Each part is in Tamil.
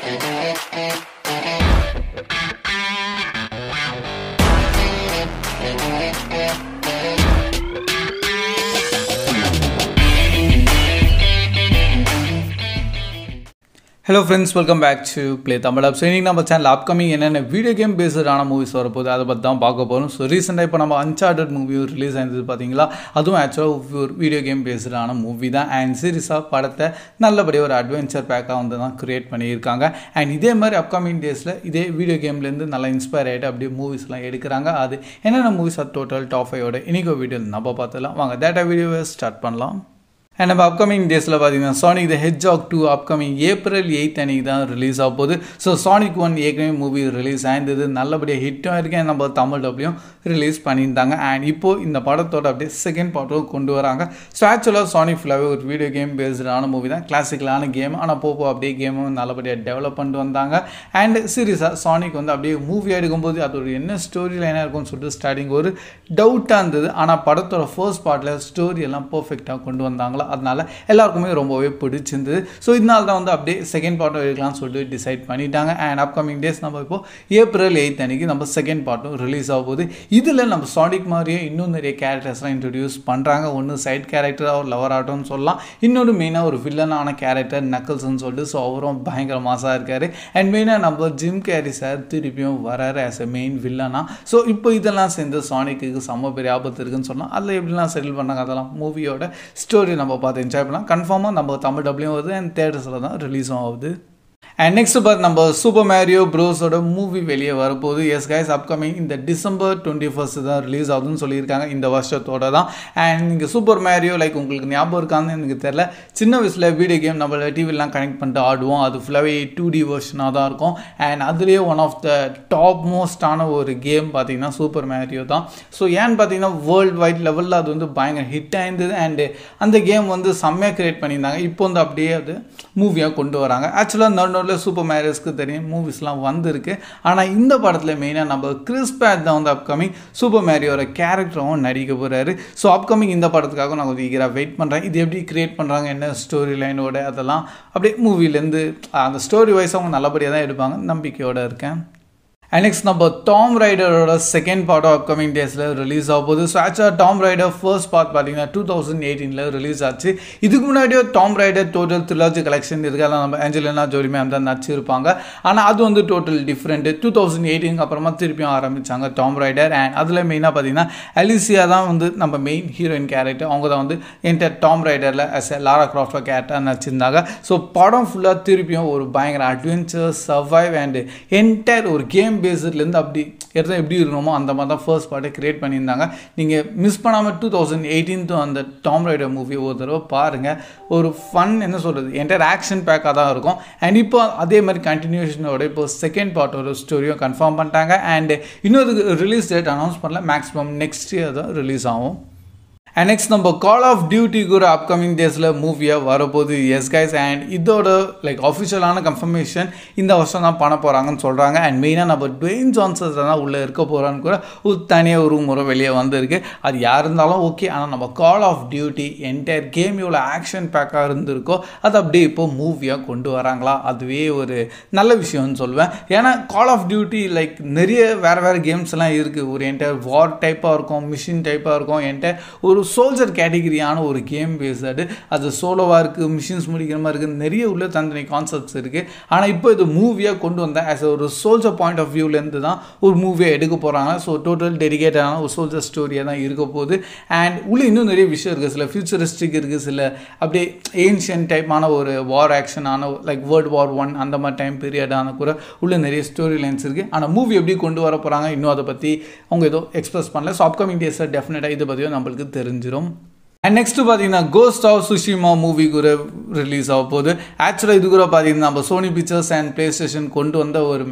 hello friends welcome back to play Tamil so இன்றைக்கி நம்ம சேனல் அப்கமிங் என்னென்ன வீடியோ கேம் பேஸ்டான மூவிஸ் வரப்போகுது அதை பற்றி தான் பார்க்க போகிறோம் ஸோ ரீசெண்டாக இப்போ நம்ம அன்சார்டட் மூவி ரிலீஸ் ஆயிருந்தது பார்த்தீங்களா அதுவும் ஆக்சுவலாக ஒரு வீடியோ கேம் பேஸ்டான மூவி தான் அண்ட் சீரியஸாக படத்தை நல்லபடியாக ஒரு அட்வென்ச்சர் பேக்காக வந்து தான் க்ரியேட் பண்ணியிருக்காங்க அண்ட் இதே மாதிரி அப்கமிங் டேஸில் இதே வீடியோ கேம்லேருந்து நல்லா இன்ஸ்பயர் ஆகிட்டு அப்படியே மூவிஸ்லாம் எடுக்கிறாங்க அது என்னென்ன மூவிஸ் அது டோட்டல் டாப் ஃபைவோட இன்றைக்கி வீடியோ நம்ம பார்த்துலாம் வாங்க டேட்டா வீடியோவை ஸ்டார்ட் பண்ணலாம் அண்ட் நம்ம அப்கமிங் டேஸில் பார்த்தீங்கன்னா Sonic the hedgehog two upcoming April eighth அன்னைக்கு தான் ரிலீஸ் ஆக போகுது ஸோ சானிக் ஒன் ஏற்கனவே மூவி ரிலீஸ் ஆயிருந்தது நல்லபடியாக ஹிட்டும் இருக்கேன் நம்ம தமிழ் டப்லையும் ரிலீஸ் பண்ணியிருந்தாங்க அண்ட் இப்போது இந்த படத்தோட அப்படியே செகண்ட் பார்ட்டும் கொண்டு வராங்க ஸோ ஆக்சுவலாக சானிக் ஃபுல்லாகவே ஒரு வீடியோ கேம் பேஸ்டான மூவி தான் கிளாசிக்கலான கேம் ஆனால் போப்போ அப்படியே கேமும் நல்லபடியாக டெவலப் பண்ணிட்டு வந்தாங்க அண்ட் சீரியஸாக சானிக் வந்து அப்படியே மூவி எடுக்கும்போது அது ஒரு என்ன ஸ்டோரி லைனாக இருக்கும்னு சொல்லிட்டு ஸ்டார்டிங் ஒரு டவுட்டாக இருந்தது ஆனால் படத்தோட ஃபர்ஸ்ட் பார்ட்டில் ஸ்டோரி எல்லாம் பர்ஃபெக்டாக கொண்டு வந்தாங்களா அதனால எல்லாருக்குமே ரொம்பவே பிடிச்சிருந்தது ஸோ இதனால தான் வந்து அப்படியே செகண்ட் பார்ட்டும் எடுக்கலாம்னு சொல்லிட்டு டிசைட் பண்ணிட்டாங்க அண்ட் அப்கமிங் டேஸ் நம்ம இப்போ ஏப்ரல் எயித் அன்னைக்கு நம்ம செகண்ட் பார்ட்டும் ரிலீஸ் ஆக போகுது இதில் நம்ம சானிக் மாதிரியே இன்னும் நிறைய கேரக்டர்ஸ்லாம் இன்ட்ரடியூஸ் பண்ணுறாங்க ஒன்று சைட் கேரக்டர் ஒரு லவர் ஆட்டோன்னு சொல்லலாம் இன்னொரு மெயினாக ஒரு வில்லனான கேரக்டர் நக்கல்ஸ்னு சொல்லிட்டு ஸோ அவரும் பயங்கர மாசாக இருக்கார் அண்ட் மெயினாக நம்ம ஜிம் கேரி சார் திருப்பியும் வராரு ஆஸ் எ மெயின் வில்லனா ஸோ இப்போ இதெல்லாம் சேர்ந்து சானிக்கு செம்ம பெரிய ஆபத்து இருக்குன்னு சொன்னால் அதில் எப்படிலாம் செட்டில் பண்ணாங்க அதெல்லாம் மூவியோட ஸ்டோரி நம்ம பார்த்து என்ஜாய் பண்ணலாம் கன்ஃபார்மாக நம்ம தமிழ் டப்லையும் வருது அண்ட் தேட்டர்ஸில் தான் ரிலீஸும் ஆகுது அண்ட் நெக்ஸ்ட் பார்த்து நம்ம சூப்பர் மேரியோ ப்ரோஸோட மூவி வெளியே வரப்போகுது எஸ் கைஸ் அப்கமிங் இந்த டிசம்பர் டுவெண்ட்டி ஃபர்ஸ்ட் தான் ரிலீஸ் ஆகுதுன்னு சொல்லியிருக்காங்க இந்த வருஷத்தோட தான் அண்ட் நீங்கள் சூப்பர் மேரியோ லைக் உங்களுக்கு ஞாபகம் இருக்கான்னு எனக்கு தெரில சின்ன வயசில் வீடியோ கேம் நம்ம டிவிலாம் கனெக்ட் பண்ணிட்டு ஆடுவோம் அது ஃபுல்லாகவே டூ டி வெர்ஷனாக தான் இருக்கும் அண்ட் அதுலேயே ஒன் ஆஃப் த டாப் மோஸ்டான ஒரு கேம் பார்த்தீங்கன்னா சூப்பர் மேரியோ தான் ஸோ ஏன்னு பார்த்தீங்கன்னா வேர்ல்டு வைட் லெவலில் அது வந்து பயங்கர ஹிட் ஆயிருந்தது அண்டு அந்த கேம் வந்து செம்மையாக க்ரியேட் பண்ணியிருந்தாங்க இப்போ வந்து அப்படியே அது மூவியாக கொண்டு வராங்க ஆக்சுவலாக நடு நடுவில் சூப்பர் மேரியஸ்க்கு தெரியும் மூவிஸ்லாம் வந்திருக்கு ஆனால் இந்த படத்தில் மெயினாக நம்ம கிறிஸ் பேட் தான் வந்து அப்கமிங் சூப்பர் மேரியோட கேரக்டரும் நடிக்க போகிறாரு ஸோ அப்கமிங் இந்த படத்துக்காக நான் கொஞ்சம் ஈகராக வெயிட் பண்ணுறேன் இது எப்படி க்ரியேட் பண்ணுறாங்க என்ன ஸ்டோரி லைனோட அதெல்லாம் அப்படியே மூவிலேருந்து அந்த ஸ்டோரி வைஸ் அவங்க நல்லபடியாக தான் எடுப்பாங்க நம்பிக்கையோடு இருக்கேன் அண்ட் நெக்ஸ்ட் நம்ம டாம் ரைடரோட செகண்ட் பார்ட்டும் அப்கமிங் டேஸில் ரிலீஸ் ஆக போகுது ஸோ ஆக்சுவலாக டாம் ரைடர் ஃபர்ஸ்ட் பார்ட் பார்த்தீங்கன்னா டூ தௌசண்ட் எயிட்டீனில் ரிலீஸ் ஆச்சு இதுக்கு முன்னாடியே Tomb Raider total trilogy collection இதுக்கெல்லாம் நம்ம ஏஞ்சலினா ஜோடி மேம் தான் நடிச்சிருப்பாங்க ஆனால் அது வந்து டோட்டல் டிஃப்ரெண்ட்டு டூ தௌசண்ட் எயிட்டீனுக்கு அப்புறமா திருப்பியும் ஆரம்பித்தாங்க டாம் ரைடர் அண்ட் அதில் மெயினாக பார்த்தீங்கன்னா அலிசியா தான் வந்து நம்ம மெயின் ஹீரோயின் கேரக்டர் அவங்க தான் வந்து என்டர் டாம் ரைடரில் as a Lara Croft character நடிச்சிருந்தாங்க ஸோ படம் ஃபுல்லாக திருப்பியும் ஒரு பயங்கர அட்வென்ச்சர் சர்வைவ் அண்டு என்டையர் ஒரு கேம் பேஸ்ட்லேருந்து அப்படி எடுத்தால் எப்படி இருக்கணுமோ அந்த மாதிரி தான் ஃபர்ஸ்ட் பார்ட்டை க்ரியேட் பண்ணியிருந்தாங்க நீங்கள் மிஸ் பண்ணாமல் டூ தௌசண்ட் எயிட்டீன்த்து அந்த டாம் ரைடர் மூவி ஒரு தடவை பாருங்கள் ஒரு ஃபன் என்ன சொல்கிறது என்டையர் ஆக்ஷன் பேக்காக தான் இருக்கும் அண்ட் இப்போ அதே மாதிரி கண்டினியூஷனோட இப்போ செகண்ட் பார்ட்டோட ஸ்டோரியும் கன்ஃபார்ம் பண்ணிட்டாங்க அண்ட் இன்னொரு ரிலீஸ் டேட் அனௌன்ஸ் பண்ணல மேக்ஸிமம் நெக்ஸ்ட் இயர் தான் ரிலீஸ் ஆகும் அண்ட் நெக்ஸ்ட் நம்ம கால் ஆஃப் டியூட்டி கூட அப்கமிங் டேஸில் மூவியாக வரப்போகுது எஸ் கைஸ் அண்ட் இதோட லைக் அஃபிஷியலான கன்ஃபர்மேஷன் இந்த வருஷம் தான் பண்ண போகிறாங்கன்னு சொல்கிறாங்க அண்ட் மெயினாக நம்ம டுவெயின் ஜான்சன்ஸ் தான் உள்ளே இருக்க போகிறான்னு கூட ஒரு தனியாக ஒரு முறை வெளியே வந்திருக்கு அது யார் இருந்தாலும் ஓகே ஆனால் நம்ம Call of Duty entire game இவ்வளோ ஆக்ஷன் பேக்காக இருந்திருக்கோ அது அப்படியே இப்போ மூவியாக கொண்டு வராங்களா அதுவே ஒரு நல்ல விஷயம்னு சொல்லுவேன் ஏன்னா கால் ஆஃப் டியூட்டி லைக் நிறைய வேறு வேறு கேம்ஸ் எல்லாம் இருக்குது ஒரு என்டையர் வார் டைப்பாக இருக்கும் மிஷின் டைப்பாக இருக்கும் என்டையர் ஒரு ஒரு சோல்ஜர் கேட்டகிரியான ஒரு கேம் பேஸ்டு அது சோலோவாக இருக்குது மிஷின்ஸ் முடிக்கிற மாதிரி இருக்குது நிறைய உள்ள தனித்தனி கான்செப்ட்ஸ் இருக்குது ஆனால் இப்போ இது மூவியாக கொண்டு வந்தேன் ஆஸ் ஒரு சோல்ஜர் பாயிண்ட் ஆஃப் வியூலேருந்து தான் ஒரு மூவியாக எடுக்க போகிறாங்க ஸோ டோட்டல் டெடிகேட்டான ஒரு சோல்ஜர் ஸ்டோரியாக தான் இருக்க போகுது அண்ட் உள்ளே இன்னும் நிறைய விஷயம் இருக்குது சில ஃபியூச்சரிஸ்டிக் இருக்குது சில அப்படியே ஏன்ஷியன் டைப்பான ஒரு வார் ஆக்ஷனான லைக் வேர்ல்டு வார் ஒன் அந்த மாதிரி டைம் பீரியடான கூட உள்ள நிறைய ஸ்டோரி லைன்ஸ் இருக்குது ஆனால் மூவி எப்படி கொண்டு வர போகிறாங்க இன்னும் அதை பற்றி அவங்க ஏதோ எக்ஸ்பிரஸ் பண்ணல ஸோ அப்கமிங் டேஸில் டெஃபினட்டாக இதை பற்றியும் நம்மளுக்கு தெரியும் தெரிஞ்சிடும் அண்ட் நெக்ஸ்ட் பார்த்தீங்கன்னா கோஸ்ட் ஆஃப் சுஷிமா மூவி கூட ரிலீஸ் ஆக போகுது ஆக்சுவலாக இது கூட பார்த்தீங்கன்னா நம்ம Sony Pictures and PlayStation கொண்டு வந்த ஒரு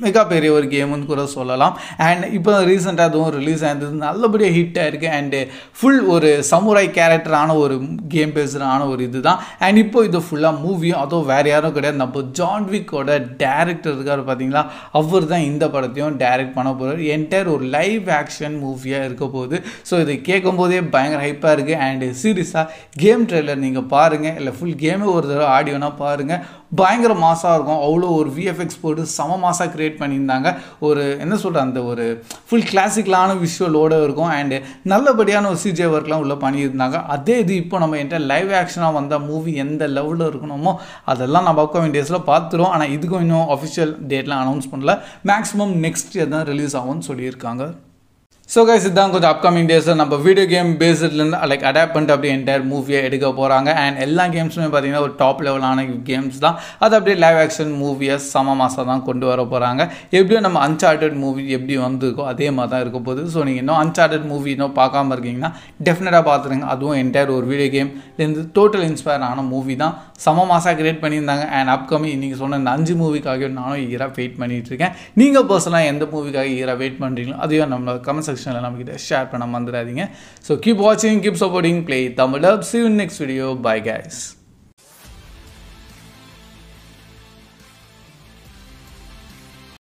மிக பெரிய ஒரு கேம்னு கூட சொல்லலாம் அண்ட் இப்போ ரீசெண்டாக அதுவும் ரிலீஸ் ஆயிருந்தது நல்லபடியாக ஹிட் ஆயிருக்கு அண்டு ஃபுல் ஒரு சமுராய் கேரக்டரான ஒரு கேம் பேசுகிறான ஒரு இது தான் அண்ட் இப்போ இது ஃபுல்லாக மூவியும் அதுவும் வேறு யாரும் கிடையாது நம்ம ஜான் விக்கோட டேரக்டர் இருக்கார் பார்த்தீங்களா அவர் தான் இந்த படத்தையும் டைரக்ட் பண்ண போகிறார் என்டையர் ஒரு லைவ் ஆக்ஷன் மூவியாக இருக்க போகுது ஸோ இது கேட்கும் போதே பயங்கர ஹைப்பாக இருக்குது அண்டு சீரியஸாக கேம் ட்ரெய்லர் நீங்கள் பாருங்கள் இல்லை ஃபுல் கேமே ஒரு தடவை ஆடியோனா பாருங்கள் பயங்கர மாசாக இருக்கும் அவ்வளோ ஒரு விஎஃப்எக்ஸ் போட்டு செம மாசாக க்ரியேட் பண்ணியிருந்தாங்க ஒரு என்ன சொல்கிற அந்த ஒரு ஃபுல் கிளாசிக்கலான விஷுவலோடு இருக்கும் அண்டு நல்லபடியான ஒரு சிஜே ஒர்க்லாம் உள்ளே பண்ணியிருந்தாங்க அதே இது இப்போ நம்ம என்கிட்ட லைவ் ஆக்ஷனாக வந்த மூவி எந்த லெவலில் இருக்கணுமோ அதெல்லாம் நம்ம அப்கமிங் டேஸில் பார்த்துருவோம் ஆனால் இதுக்கும் இன்னும் அஃபிஷியல் டேட்லாம் அனௌன்ஸ் பண்ணல மேக்ஸிமம் நெக்ஸ்ட் இயர் தான் ரிலீஸ் ஆகும்னு சொல்லியிருக்காங்க ஸோ கைஸ் இதுதான் கொஞ்சம் அப்கமிங் டேஸில் நம்ம வீடியோ கேம் பேஸ்ட்லேருந்து லைக் அடாப்ட் பண்ணிட்டு அப்படியே என்டையர் மூவியை எடுக்க போகிறாங்க அண்ட் எல்லா கேம்ஸுமே பார்த்தீங்கன்னா ஒரு டாப் லெவலான கேம்ஸ் தான் அது அப்படியே லைவ் ஆக்ஷன் மூவியை சம மாதம் தான் கொண்டு வர போகிறாங்க எப்படியும் நம்ம அன்சார்டட் மூவி எப்படி வந்திருக்கோ அதே மாதிரி தான் இருக்க போகுது ஸோ நீங்கள் இன்னும் அன்சார்டட் மூவி இன்னும் பார்க்காம இருக்கீங்கன்னா டெஃபினட்டாக பார்த்துருங்க அதுவும் என்டையர் ஒரு வீடியோ கேம்லேருந்து டோட்டல் இன்ஸ்பயர் ஆன மூவி தான் சம மாதம் கிரியேட் பண்ணியிருந்தாங்க அண்ட் அப்கமிங் இன்றைக்கி சொன்ன இந்த அஞ்சு மூவிக்காக நானும் ஈராக வெயிட் பண்ணிட்டு இருக்கேன் நீங்கள் பர்சனலாக எந்த மூவிக்காக ஈராக வெயிட் பண்ணுறீங்களோ அதையும் நம்ம கமெண்ட் செக்ஷனில் நம்மக்கிட்ட ஷேர் பண்ண மறந்துடாதீங்க ஸோ கீப் வாட்சிங் keep supporting play Tamil see you next video bye guys